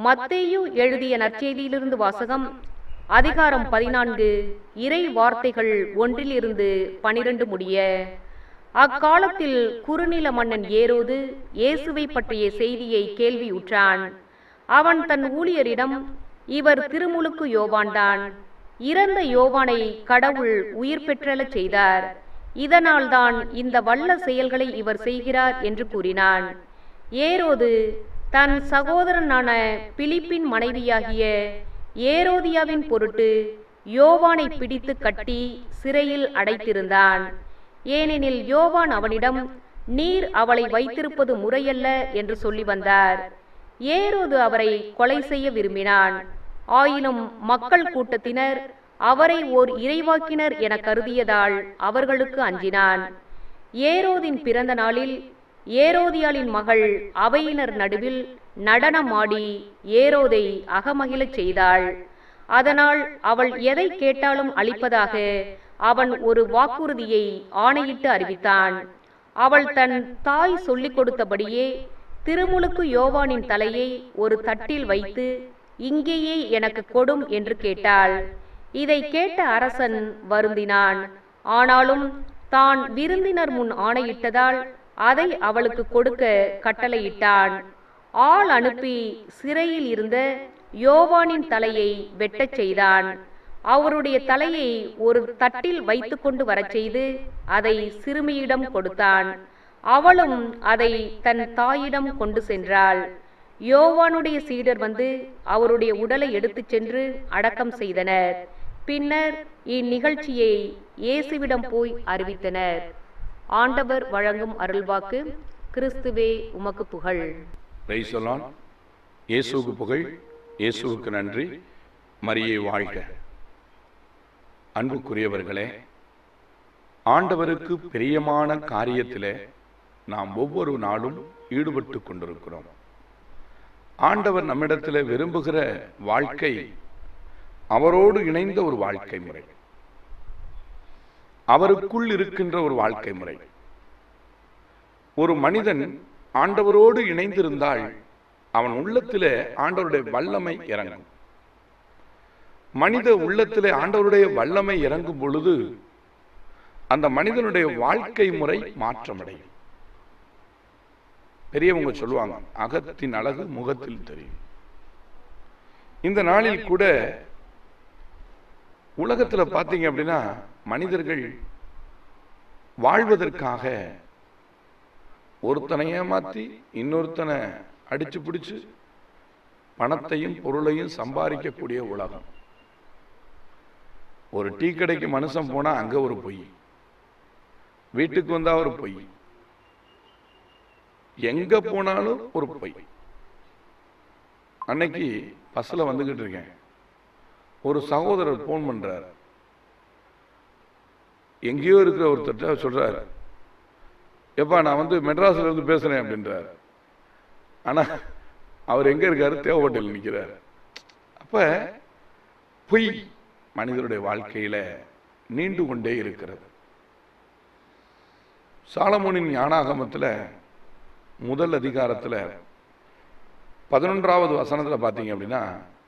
மத்தேயு எழுதிய நற்செய்தியிலிருந்து வாசகம் அதிகாரம் பதினான்கு இறை வார்த்தைகள் ஒன்றிலிருந்து பனிரெண்டு முடிய அக்காலத்தில் குறுநில மன்னன் ஏரோது இயேசுவை பற்றிய செய்தியை கேள்வியுற்றான் அவன் தன் ஊழியரிடம் இவர் திருமுழுக்கு யோவான்தான் இறந்த யோவானை கடவுள் உயிர் பெற்றெழச் செய்தார் இதனால்தான் இந்த வல்ல செயல்களை இவர் செய்கிறார் என்று கூறினான் ஏரோது தன் சகோதரனான பிலிப்பின் மனைவியாகிய ஏரோதியாவின் பொருட்டு யோவானை பிடித்து கட்டி சிறையில் அடைத்திருந்தான் ஏனெனில் யோவான் அவனிடம் நீர் அவளை வைத்திருப்பது முறையல்ல என்று சொல்லி வந்தார் ஏரோது அவரை கொலை செய்ய விரும்பினான் ஆயினும் மக்கள் கூட்டத்தினர் அவரை ஓர் இறைவாக்கினர் என கருதியதால் அவர்களுக்கு அஞ்சினான் ஏரோதின் பிறந்த நாளில் ஏரோதியாளின் மகள் அவையினர் நடுவில் நடனமாடி ஏரோதை அகமகிழச் செய்தாள் அதனால் அவள் எதை கேட்டாலும் அளிப்பதாக அவன் ஒரு வாக்குறுதியை ஆணையிட்டு அறிவித்தான் அவள் தன் தாய் சொல்லிக் கொடுத்தபடியே திருமுழுக்கு யோவானின் தலையை ஒரு தட்டில் வைத்து இங்கேயே எனக்கு கொடும் என்று கேட்டாள் இதை கேட்ட அரசன் வருந்தினான் ஆனாலும் தான் விருந்தினர் முன் ஆணையிட்டதால் அதை அவளுக்கு கொடுக்க கட்டளையிட்டான் ஆள் அனுப்பி சிறையில் இருந்த யோவானின் தலையை வெட்டச் செய்தான் அவருடைய தலையை ஒரு தட்டில் வைத்துக்கொண்டு வரச் செய்து அதை சிறுமியிடம் கொடுத்தான் அவளும் அதை தன் தாயிடம் கொண்டு சென்றாள் யோவானுடைய சீடர் வந்து அவருடைய உடலை எடுத்துச் சென்று அடக்கம் செய்தனர் பின்னர் இந்நிகழ்ச்சியை இயேசுவிடம் போய் அறிவித்தனர் ஆண்டவர் வழங்கும் அருள்வாக்கு கிறிஸ்துவே உமக்கு புகழ் பிரைசலான் இயேசுவுக்கு புகழ் இயேசுவுக்கு நன்றி மரியை வாழ்க அன்புக்குரியவர்களே ஆண்டவருக்கு பிரியமான காரியத்திலே நாம் ஒவ்வொரு நாளும் ஈடுபட்டு கொண்டிருக்கிறோம் ஆண்டவர் நம்மிடத்தில் விரும்புகிற வாழ்க்கை அவரோடு இணைந்த ஒரு வாழ்க்கை முறை அவருக்குள் இருக்கின்ற ஒரு வாழ்க்கை முறை ஒரு மனிதன் ஆண்டவரோடு இணைந்திருந்தால் அவன் உள்ளத்திலே ஆண்டவருடைய வல்லமை இறங்கும் மனித உள்ளத்திலே ஆண்டவருடைய வல்லமை இறங்கும் பொழுது அந்த மனிதனுடைய வாழ்க்கை முறை மாற்றமடையும் பெரியவங்க சொல்லுவாங்க அகத்தின் அழகு முகத்தில் தெரியும் இந்த நாளில் கூட உலகத்துல பாத்தீங்க அப்படின்னா மனிதர்கள் வாழ்வதற்காக ஒருத்தனை ஏமாத்தி இன்னொருத்தனை அடிச்சு பிடிச்சு பணத்தையும் பொருளையும் சம்பாதிக்கக்கூடிய உலகம் ஒரு டீ கடைக்கு மனுஷன் போனா அங்க ஒரு பொய் வீட்டுக்கு வந்தா ஒரு பொய் எங்க போனாலும் ஒரு பொய் அன்னைக்கு பஸ்ல வந்துகிட்டு இருக்கேன் ஒரு சகோதரர் போன் பண்றார் எங்கேயோ இருக்கிற ஒருத்தர்கிட்ட சொல்றாரு எப்பா நான் வந்து மெட்ராஸ்ல இருந்து பேசுறேன் அப்படின்றார் ஆனா அவர் எங்க இருக்காரு தேவப்பட்டில் நிக்கிறார் அப்ப பொய் மனிதருடைய வாழ்க்கையில நீண்டு கொண்டே இருக்கிறது சாலமோனின் ஞானாகமத்துல முதல் அதிகாரத்துல பதினொன்றாவது வசனத்துல பாத்தீங்க அப்படின்னா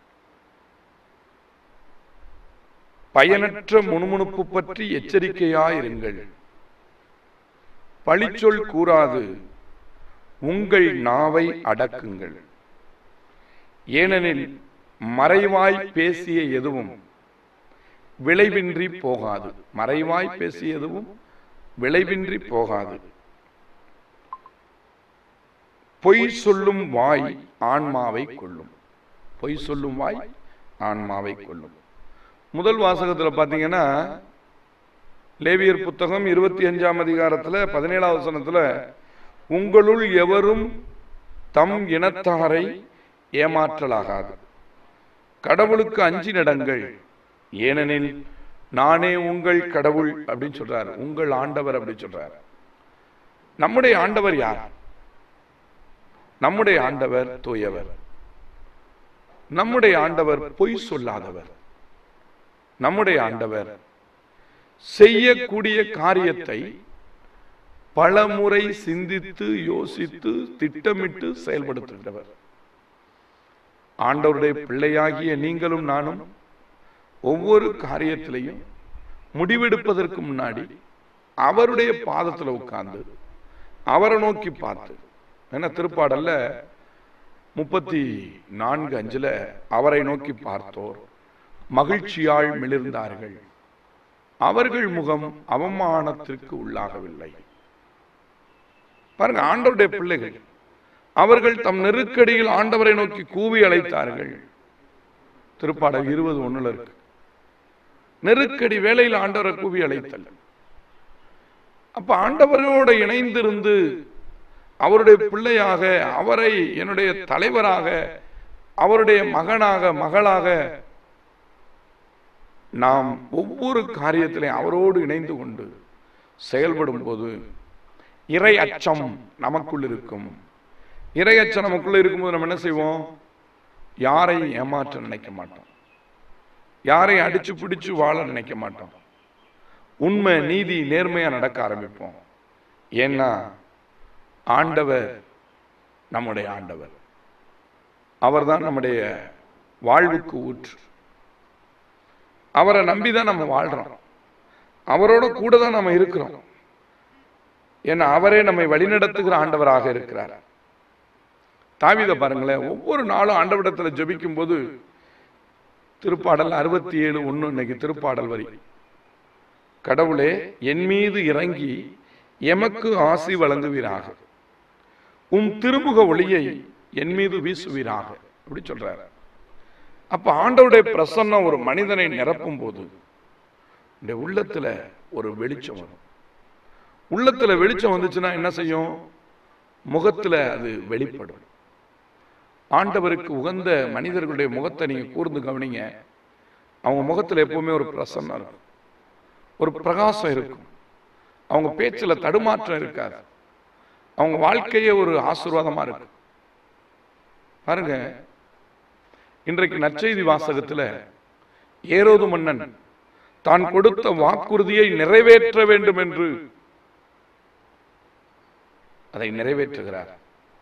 பயனற்ற முணுமுணுப்பு பற்றி எச்சரிக்கையாயிருங்கள் பழிச்சொல் கூறாது உங்கள் நாவை அடக்குங்கள் ஏனெனில் மறைவாய் பேசிய எதுவும் விளைவின்றி போகாது மறைவாய் பேசிய எதுவும் விளைவின்றி போகாது பொய் சொல்லும் வாய் ஆன்மாவை கொள்ளும் பொய் சொல்லும் வாய் ஆன்மாவை கொள்ளும் முதல் வாசகத்துல பாத்தீங்கன்னா லேவியர் புத்தகம் இருபத்தி அஞ்சாம் அதிகாரத்துல பதினேழாவது வசனத்துல உங்களுள் எவரும் தம் இனத்தாரை ஏமாற்றலாகாது கடவுளுக்கு அஞ்சி நடங்கள் ஏனெனில் நானே உங்கள் கடவுள் அப்படின்னு சொல்றாரு உங்கள் ஆண்டவர் அப்படின்னு சொல்றாரு நம்முடைய ஆண்டவர் யார் நம்முடைய ஆண்டவர் தூயவர் நம்முடைய ஆண்டவர் பொய் சொல்லாதவர் நம்முடைய ஆண்டவர் செய்யக்கூடிய காரியத்தை பலமுறை சிந்தித்து யோசித்து திட்டமிட்டு செயல்படுத்துகிறவர் ஆண்டவருடைய பிள்ளையாகிய நீங்களும் நானும் ஒவ்வொரு காரியத்திலையும் முடிவெடுப்பதற்கு முன்னாடி அவருடைய பாதத்துல உட்கார்ந்து அவரை நோக்கி பார்த்து என்ன திருப்பாடல்ல முப்பத்தி நான்கு அஞ்சுல அவரை நோக்கி பார்த்தோர் மகிழ்ச்சியால் மிளிர்ந்தார்கள் அவர்கள் முகம் அவமானத்திற்கு உள்ளாகவில்லை பாருங்க ஆண்டவருடைய பிள்ளைகள் அவர்கள் தம் நெருக்கடியில் ஆண்டவரை நோக்கி கூவி அழைத்தார்கள் திருப்பாடல் இருபது ஒண்ணுல இருக்கு நெருக்கடி வேளையில் ஆண்டவரை கூவி அழைத்தல் அப்ப ஆண்டவரோட இணைந்திருந்து அவருடைய பிள்ளையாக அவரை என்னுடைய தலைவராக அவருடைய மகனாக மகளாக நாம் ஒவ்வொரு காரியத்திலையும் அவரோடு இணைந்து கொண்டு செயல்படும் போது இறை அச்சம் நமக்குள் இருக்கும் இறை அச்சம் நமக்குள்ள இருக்கும்போது நம்ம என்ன செய்வோம் யாரையும் ஏமாற்ற நினைக்க மாட்டோம் யாரையும் அடிச்சு பிடிச்சு வாழ நினைக்க மாட்டோம் உண்மை நீதி நேர்மையா நடக்க ஆரம்பிப்போம் ஏன்னா ஆண்டவர் நம்முடைய ஆண்டவர் அவர்தான் நம்முடைய வாழ்வுக்கு ஊற்று அவரை நம்பிதான் நம்ம வாழ்றோம் அவரோட கூட தான் நம்ம இருக்கிறோம் ஏன்னா அவரே நம்மை வழிநடத்துகிற ஆண்டவராக இருக்கிறார் தாவித பாருங்களேன் ஒவ்வொரு நாளும் ஆண்டவரிடத்துல ஜெபிக்கும் போது திருப்பாடல் அறுபத்தி ஏழு ஒண்ணு இன்னைக்கு திருப்பாடல் வரி கடவுளே என் மீது இறங்கி எமக்கு ஆசி வழங்குவீராக உம் திருமுக ஒளியை என் மீது வீசுவீராக அப்படி சொல்றாரு அப்ப ஆண்டவருடைய பிரசன்னம் ஒரு மனிதனை நிரப்பும் போது இந்த உள்ளத்துல ஒரு வெளிச்சம் வரும் உள்ளத்துல வெளிச்சம் வந்துச்சுன்னா என்ன செய்யும் முகத்துல அது வெளிப்படும் ஆண்டவருக்கு உகந்த மனிதர்களுடைய முகத்தை நீங்க கூர்ந்து கவனிங்க அவங்க முகத்துல எப்பவுமே ஒரு பிரசன்னம் இருக்கும் ஒரு பிரகாசம் இருக்கும் அவங்க பேச்சுல தடுமாற்றம் இருக்காது அவங்க வாழ்க்கையே ஒரு ஆசீர்வாதமா இருக்கும் பாருங்க இன்றைக்கு நற்செய்தி வாசகத்துல ஏரோது மன்னன் தான் கொடுத்த வாக்குறுதியை நிறைவேற்ற வேண்டும் என்று அதை நிறைவேற்றுகிறார்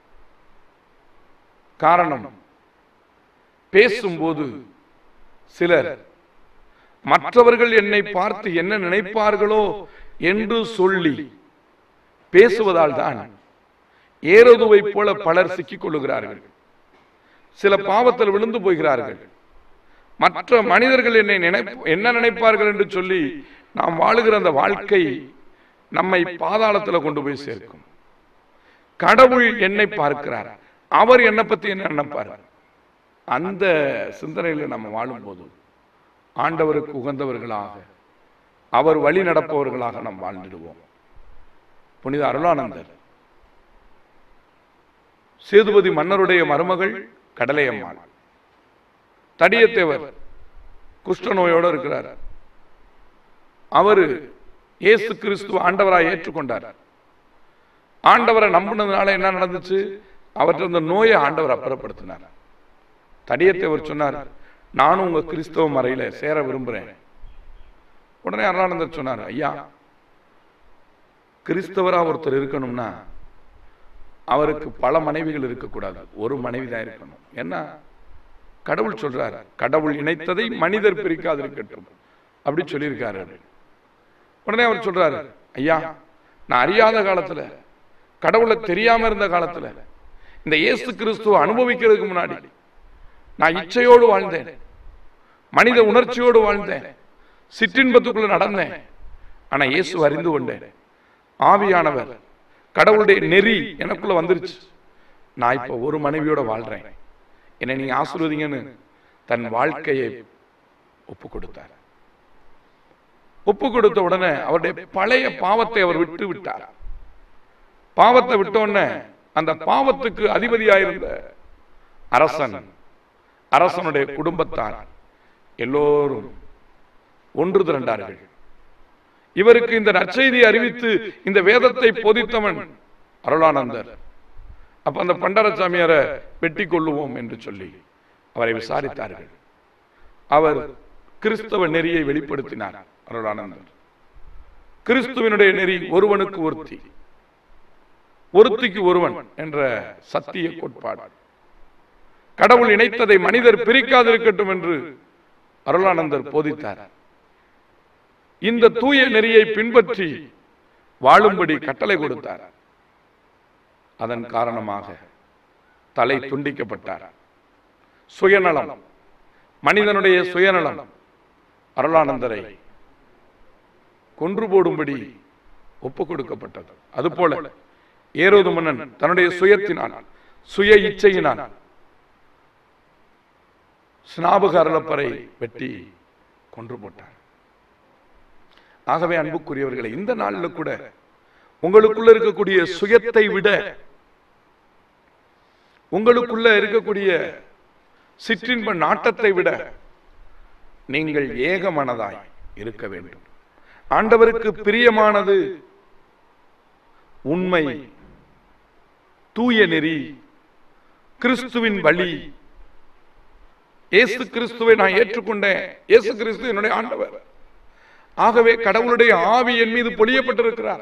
காரணம் பேசும்போது சிலர் மற்றவர்கள் என்னை பார்த்து என்ன நினைப்பார்களோ என்று சொல்லி பேசுவதால் தான் ஏரோதுவை போல பலர் சிக்கிக் கொள்ளுகிறார்கள் சில பாவத்தில் விழுந்து போகிறார்கள் மற்ற மனிதர்கள் என்னை நினை என்ன நினைப்பார்கள் என்று சொல்லி நாம் வாழுகிற அந்த வாழ்க்கை நம்மை பாதாளத்தில் கொண்டு போய் சேர்க்கும் கடவுள் என்னை பார்க்கிறார் அவர் என்னை பத்தி என்ன நினைப்பார் அந்த சிந்தனையில் நம்ம வாழும்போது ஆண்டவருக்கு உகந்தவர்களாக அவர் வழி நடப்பவர்களாக நாம் வாழ்ந்துடுவோம் புனித அருளானந்தர் சேதுபதி மன்னருடைய மருமகள் கடலையம்மாள் தடியத்தேவர் குஷ்டநோயோடு இருக்கிறார் அவரு இயேசு கிறிஸ்துவ ஆண்டவராய் ஏற்றுக்கொண்டார் ஆண்டவரை நம்பினதுனால என்ன நடந்துச்சு அவர்கிட்ட இந்த நோயை ஆண்டவர் அப்புறப்படுத்தினார் தடியத்தேவர் சொன்னார் நானும் உங்க கிறிஸ்தவ மறையில சேர விரும்புறேன் உடனே அருளானந்தர் சொன்னார் ஐயா கிறிஸ்தவரா ஒருத்தர் இருக்கணும்னா அவருக்கு பல மனைவிகள் இருக்கக்கூடாது ஒரு மனைவி தான் இருக்கணும் என்ன கடவுள் சொல்றார் கடவுள் இணைத்ததை மனிதர் பிரிக்காதிருக்கட்டும் அப்படி சொல்லியிருக்காரு உடனே அவர் சொல்றாரு ஐயா நான் அறியாத காலத்துல கடவுளை தெரியாம இருந்த காலத்துல இந்த இயேசு கிறிஸ்துவ அனுபவிக்கிறதுக்கு முன்னாடி நான் இச்சையோடு வாழ்ந்தேன் மனித உணர்ச்சியோடு வாழ்ந்தேன் சிற்றின்பத்துக்குள்ள நடந்தேன் ஆனா இயேசு அறிந்து கொண்டேன் ஆவியானவர் கடவுளுடைய நெறி எனக்குள்ள வந்துருச்சு நான் இப்ப ஒரு மனைவியோட வாழ்றேன் என்னை நீங்க ஆசீர்வதிங்கன்னு தன் வாழ்க்கையை ஒப்பு கொடுத்தார் ஒப்பு கொடுத்த உடனே அவருடைய பழைய பாவத்தை அவர் விட்டு விட்டார் பாவத்தை விட்ட உடனே அந்த பாவத்துக்கு அதிபதியாயிருந்த அரசன் அரசனுடைய குடும்பத்தார் எல்லோரும் ஒன்று திரண்டார்கள் இவருக்கு இந்த நற்செய்தி அறிவித்து இந்த வேதத்தை போதித்தவன் அருளானந்தர் அப்ப அந்த பண்டரசாமியாரை வெட்டி கொள்ளுவோம் என்று சொல்லி அவரை விசாரித்தார்கள் அவர் கிறிஸ்தவ நெறியை வெளிப்படுத்தினார் அருளானந்தர் கிறிஸ்துவனுடைய நெறி ஒருவனுக்கு ஒருத்தி ஒருத்திக்கு ஒருவன் என்ற சத்திய கோட்பாடு கடவுள் இணைத்ததை மனிதர் பிரிக்காதிருக்கட்டும் என்று அருளானந்தர் போதித்தார் இந்த தூய நெறியை பின்பற்றி வாழும்படி கட்டளை கொடுத்தார் அதன் காரணமாக தலை துண்டிக்கப்பட்டார் சுயநலம் மனிதனுடைய சுயநலம் அருளானந்தரை கொன்று போடும்படி ஒப்புக் கொடுக்கப்பட்டது அதுபோல ஏரோது மன்னன் தன்னுடைய சுயத்தினால் சுய இச்சையினால் ஸ்நாபக அருளப்பரை வெட்டி கொன்று போட்டார் ஆகவே அன்புக்குரியவர்களை இந்த நாளில் கூட உங்களுக்குள்ள இருக்கக்கூடிய சுயத்தை விட உங்களுக்குள்ள இருக்கக்கூடிய சிற்றின்ப நாட்டத்தை விட நீங்கள் ஏக மனதாய் இருக்க வேண்டும் ஆண்டவருக்கு பிரியமானது உண்மை தூய நெறி கிறிஸ்துவின் வழி இயேசு கிறிஸ்துவை நான் ஏற்றுக்கொண்டேன் இயேசு கிறிஸ்து என்னுடைய ஆண்டவர் ஆகவே கடவுளுடைய ஆவி என் மீது பொழியப்பட்டிருக்கிறார்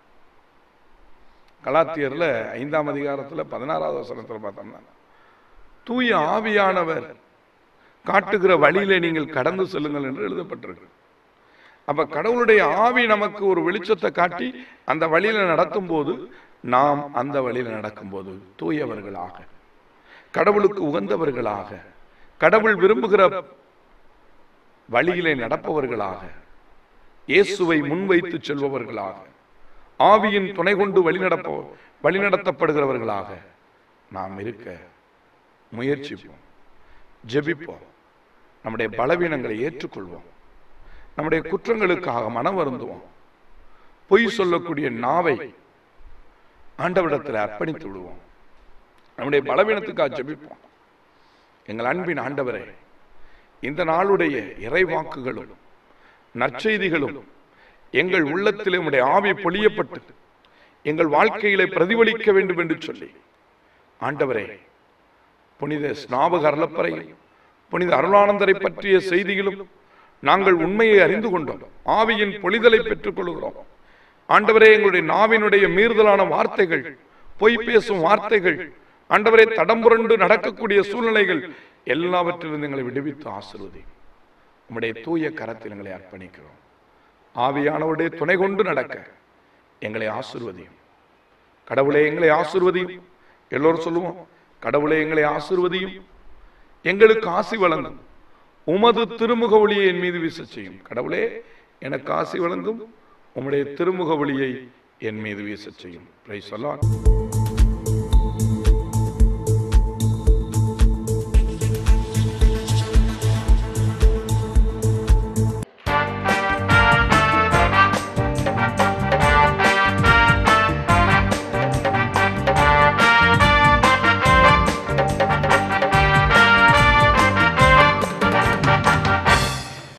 கலாத்தியர்ல ஐந்தாம் அதிகாரத்துல பதினாறாவது வசனத்துல பார்த்தோம்னா தூய ஆவியானவர் காட்டுகிற வழியிலே நீங்கள் கடந்து செல்லுங்கள் என்று எழுதப்பட்டிருக்கு அப்ப கடவுளுடைய ஆவி நமக்கு ஒரு வெளிச்சத்தை காட்டி அந்த வழியில நடத்தும் போது நாம் அந்த வழியில நடக்கும் போது தூயவர்களாக கடவுளுக்கு உகந்தவர்களாக கடவுள் விரும்புகிற வழியிலே நடப்பவர்களாக இயேசுவை முன்வைத்து செல்பவர்களாக ஆவியின் துணை கொண்டு வழிநடப்ப வழிநடத்தப்படுகிறவர்களாக நாம் இருக்க முயற்சிப்போம் ஜெபிப்போம் நம்முடைய பலவீனங்களை ஏற்றுக்கொள்வோம் நம்முடைய குற்றங்களுக்காக மனம் வருந்துவோம் பொய் சொல்லக்கூடிய நாவை ஆண்டவரிடத்தில் அர்ப்பணித்து விடுவோம் நம்முடைய பலவீனத்துக்காக ஜெபிப்போம் எங்கள் அன்பின் ஆண்டவரே இந்த நாளுடைய இறைவாக்குகளும் நற்செய்திகளும் எங்கள் உள்ளத்திலே உடைய ஆவி பொழியப்பட்டு எங்கள் வாழ்க்கையிலே பிரதிபலிக்க வேண்டும் என்று சொல்லி ஆண்டவரே புனித ஸ்நாபக அருளப்பறையும் புனித அருளானந்தரை பற்றிய செய்திகளும் நாங்கள் உண்மையை அறிந்து கொண்டோம் ஆவியின் பொழிதலை பெற்றுக் கொள்கிறோம் ஆண்டவரே எங்களுடைய நாவினுடைய மீறுதலான வார்த்தைகள் பொய் பேசும் வார்த்தைகள் ஆண்டவரே தடம்புரண்டு நடக்கக்கூடிய சூழ்நிலைகள் எல்லாவற்றிலிருந்து எங்களை விடுவித்து ஆசிர்வதி உம்முடைய தூய கரத்தில் எங்களை அர்ப்பணிக்கிறோம் ஆவியானவருடைய துணை கொண்டு நடக்க எங்களை ஆசிர்வதியும் கடவுளே எங்களை ஆசிர்வதியும் எல்லோரும் சொல்லுவோம் கடவுளே எங்களை ஆசிர்வதியும் எங்களுக்கு ஆசி வழங்கும் உமது திருமுக ஒளியை என் மீது வீச செய்யும் கடவுளே எனக்கு ஆசி வழங்கும் உம்முடைய திருமுக ஒளியை என் மீது வீச செய்யும் பிரைஸ் சொல்லலாம்